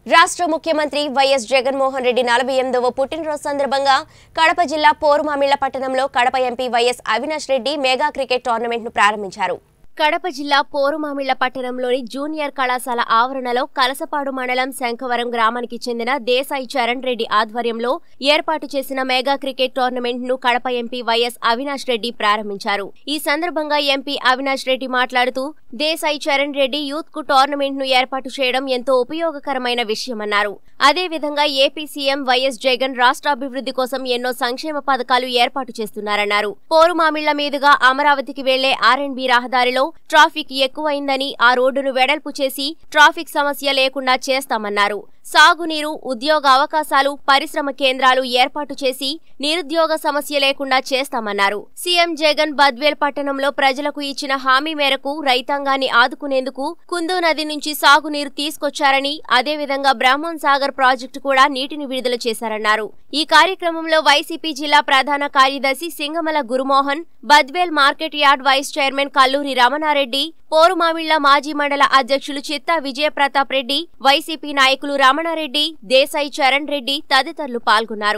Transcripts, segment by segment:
రాష్ట్ర ముఖ్యమంత్రి వైఎస్ జగన్మోహన్ రెడ్డి నలభై ఎనిమిదవ పుట్టినరోజు సందర్భంగా కడప జిల్లా పోరుమామిళ్ల పట్టణంలో Kadapa MP YS Avinash Reddy mega cricket tournament ను ప్రారంభించారు కడప జిల్లా పోరుమామిళ్ల పట్టణంలోని జూనియర్ కళాశాల ఆవరణలో కలసపాడు మండలం శంఖవరం గ్రామానికి చెందిన దేశాయి చరణ్ రెడ్డి ఆధ్వర్యంలో ఏర్పాటు చేసిన మెగా క్రికెట్ టోర్నమెంట్ ను కడప ఎంపీ వైఎస్ అవినాష్ రెడ్డి ప్రారంభించారు ఈ సందర్భంగా ఎంపీ అవినాష్ రెడ్డి మాట్లాడుతూ దేశాయి చరణ్ రెడ్డి యూత్ కు టోర్నమెంట్ ను ఏర్పాటు చేయడం ఎంతో ఉపయోగకరమైన విషయమన్నారు అదేవిధంగా ఏపీ సీఎం వైఎస్ జగన్ రాష్ట్రాభివృద్ధి కోసం ఎన్నో సంక్షేమ పథకాలు ఏర్పాటు చేస్తున్నారన్నారు పోరుమామిళ్ల మీదుగా అమరావతికి వెళ్లే ఆర్ఎండ్బి రహదారిలో ట్రాఫిక్ ఎక్కువైందని ఆ రోడ్డును వెడల్పు చేసి ట్రాఫిక్ సమస్య లేకుండా చేస్తామన్నారు సాగునీరు ఉద్యోగ అవకాశాలు పరిశ్రమ కేంద్రాలు ఏర్పాటు చేసి నిరుద్యోగ సమస్య లేకుండా చేస్తామన్నారు సీఎం జగన్ బద్వేల్ పట్టణంలో ప్రజలకు ఇచ్చిన హామీ మేరకు రైతాంగాన్ని ఆదుకునేందుకు కుందు నది నుంచి సాగునీరు తీసుకొచ్చారని అదేవిధంగా బ్రహ్మం సాగర్ ప్రాజెక్టు కూడా నీటిని విడుదల చేశారన్నారు ఈ కార్యక్రమంలో వైసీపీ జిల్లా ప్రధాన కార్యదర్శి Singamala Gurumohan Badvel market yard vice chairman Kalluri Ramanareddy Porumamilla మాజీ మండల అధ్యక్షులు చిత్తా విజయప్రతాప్ రెడ్డి వైసీపీ నాయకులు రమణారెడ్డి దేశాయి చరణ్ రెడ్డి తదితరులు పాల్గొన్నారు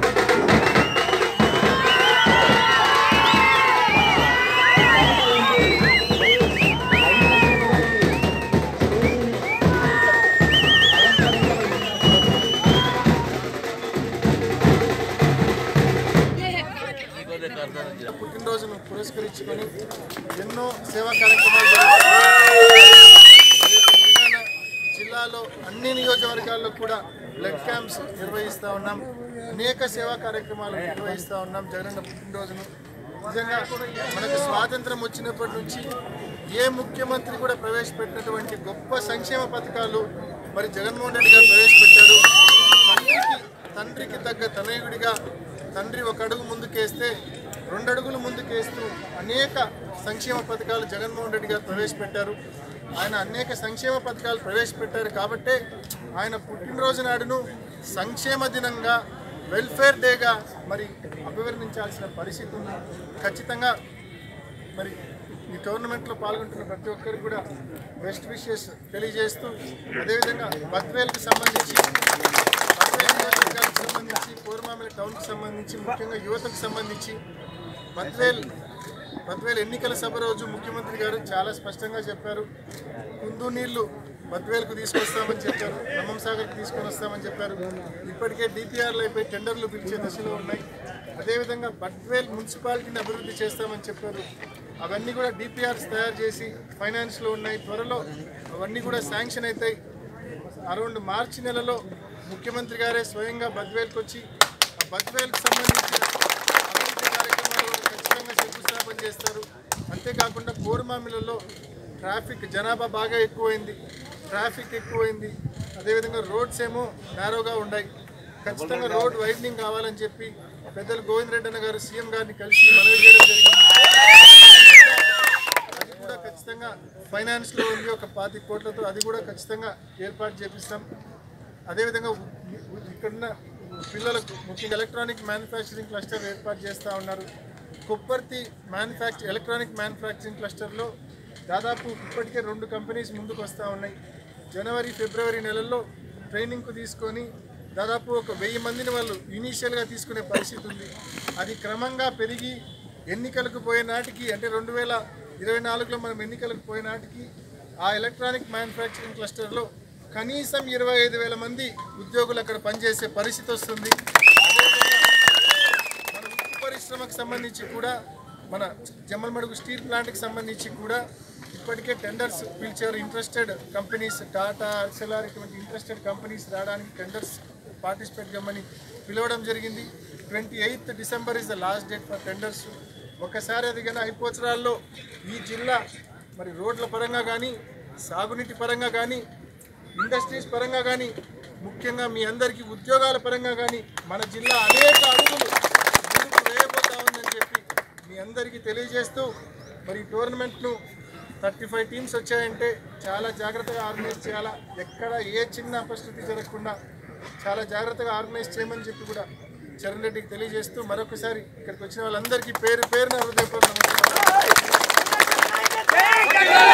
పుట్టినరోజును పురస్కరించుకొని ఎన్నో సేవా కార్యక్రమాలు జరుగుతున్నాయి. రేపు జిల్లాన- జిల్లాలో అన్ని నియోజకవర్గాల్లో కూడా బ్లడ్ క్యాంప్స్ నిర్వహిస్తూ ఉన్నాం అనేక సేవా కార్యక్రమాలు నిర్వహిస్తూ ఉన్నాం జగనన్న పుట్టినరోజును నిజంగా మనకు స్వాతంత్రం వచ్చినప్పటి నుంచి ఏ ముఖ్యమంత్రి కూడా ప్రవేశపెట్టినటువంటి గొప్ప సంక్షేమ పథకాలు మరి జగన్మోహన్ రెడ్డి గారు ప్రవేశపెట్టారు తండ్రికి తండ్రికి తగ్గ తనయుడిగా తండ్రి ఒక అడుగు ముందుకేస్తే రెండు అడుగులు ముందుకేస్తూ అనేక సంక్షేమ పథకాలు జగన్మోహన్ రెడ్డి గారు ప్రవేశపెట్టారు ఆయన అనేక సంక్షేమ పథకాలు ప్రవేశపెట్టారు కాబట్టే ఆయన పుట్టినరోజు నాడును సంక్షేమ దినంగా వెల్ఫేర్ డేగా మరి అభివర్ణించాల్సిన పరిస్థితి ఉంది ఖచ్చితంగా మరి ఈ టోర్నమెంట్లో పాల్గొంటున్న ప్రతి ఒక్కరికి కూడా బెస్ట్ విషెస్ తెలియజేస్తూ అదేవిధంగా బద్వేల్కి సంబంధించి బద్వేల్ నియోజకవర్గానికి సంబంధించి పూర్వమామిల టౌన్కి సంబంధించి ముఖ్యంగా యువతకు సంబంధించి బద్వేల్ బద్వేల్ ఎన్నికల సభ రోజు ముఖ్యమంత్రి గారు చాలా స్పష్టంగా చెప్పారు కుందు నీళ్లు బద్వేల్కు తీసుకొస్తామని చెప్పారు బ్రహ్మం సాగర్కి తీసుకొని వస్తామని చెప్పారు ఇప్పటికే డిపిఆర్లు అయిపోయి టెండర్లు పిలిచే దశలో ఉన్నాయి అదేవిధంగా బద్వేల్ మున్సిపాలిటీని అభివృద్ధి చేస్తామని చెప్పారు అవన్నీ కూడా డిపిఆర్స్ తయారు చేసి ఫైనాన్స్లో ఉన్నాయి త్వరలో అవన్నీ కూడా శాంక్షన్ అవుతాయి అరౌండ్ మార్చి నెలలో ముఖ్యమంత్రి గారే స్వయంగా బద్వేల్కి వచ్చి ఆ బద్వేల్కి సంబంధించిన అభివృద్ధి కార్యక్రమాలు కూడా ఖచ్చితంగా శంకుస్థాపన చేస్తారు అంతేకాకుండా కోరుమామిలలో ట్రాఫిక్ జనాభా బాగా ఎక్కువైంది ట్రాఫిక్ ఎక్కువైంది అదేవిధంగా రోడ్స్ ఏమో నేరోగా ఉన్నాయి ఖచ్చితంగా రోడ్ వైడనింగ్ కావాలని చెప్పి పెద్దలు గోవింద్ రెడ్డి అన్న గారు సీఎం గారిని కలిసి మనవి చేయడం జరిగింది అది కూడా ఖచ్చితంగా ఫైనాన్స్లో ఉంది ఒక పాతి కోట్లతో అది కూడా ఖచ్చితంగా ఏర్పాటు చేపిస్తాం అదేవిధంగా ఉ- ఉ- ఇక్కడున్న పిల్లలకు ముఖ్యంగా ఎలక్ట్రానిక్ మ్యానుఫ్యాక్చరింగ్ క్లస్టర్ ఏర్పాటు చేస్తూ ఉన్నారు కొప్పర్తి మ్యానుఫ్యాక్చర్ ఎలక్ట్రానిక్ మ్యానుఫ్యాక్చరింగ్ క్లస్టర్లో దాదాపు ఇప్పటికే రెండు కంపెనీస్ ముందుకు వస్తూ ఉన్నాయి జనవరి ఫిబ్రవరి నెలల్లో ట్రైనింగ్కు తీసుకొని దాదాపు ఒక వెయ్యి మందిని వాళ్ళు ఇనీషియల్గా తీసుకునే పరిస్థితి ఉంది అది క్రమంగా పెరిగి ఎన్నికలకు పోయే నాటికి అంటే రెండు వేల ఇరవై నాలుగులో మనం ఎన్నికలకు పోయే నాటికి ఆ ఎలక్ట్రానిక్ మ్యానుఫ్యాక్చరింగ్ క్లస్టర్లో కనీసం ఇరవై ఐదు వేల మంది ఉద్యోగులు అక్కడ పనిచేసే పరిస్థితి వస్తుంది అదేవిధంగా మన ఉక్కు పరిశ్రమకు సంబంధించి కూడా మన జమ్మలమడుగు స్టీల్ ప్లాంట్కి సంబంధించి కూడా ఇప్పటికే టెండర్స్ పిలిచారు ఇంట్రెస్టెడ్ కంపెనీస్ టాటా ఎక్సెలార్ ఇటువంటి ఇంట్రెస్టెడ్ కంపెనీస్ రావడానికి టెండర్స్ పార్టిసిపేట్ కమ్మని పిలవడం జరిగింది twenty eighth December is the last date for tenders ఒకసారి అది కానీ ఐపోచరాల్లో ఈ జిల్లా మరి రోడ్ల పరంగా కానీ సాగునీటి పరంగా కానీ ఇండస్ట్రీస్ పరంగా కానీ ముఖ్యంగా మీ అందరికీ ఉద్యోగాల పరంగా కానీ మన జిల్లా అనేక అడుగులు ముందుకు వేయబోతా ఉందని చెప్పి మీ అందరికీ తెలియజేస్తూ మరి ఈ టోర్నమెంట్ను థర్టీ ఫైవ్ టీమ్స్ వచ్చాయంటే చాలా జాగ్రత్తగా ఆర్గనైజ్ చేయాలా ఎక్కడ ఏ చిన్న అపశృతి జరగకుండా చాలా జాగ్రత్తగా ఆర్గనైజ్ చేయమని చెప్పి కూడా చరణ్ రెడ్డికి తెలియజేస్తూ మరొకసారి ఇక్కడికి వచ్చిన వాళ్ళందరికీ పేరు పేరున హృదయపూర్వక నమస్కారాలు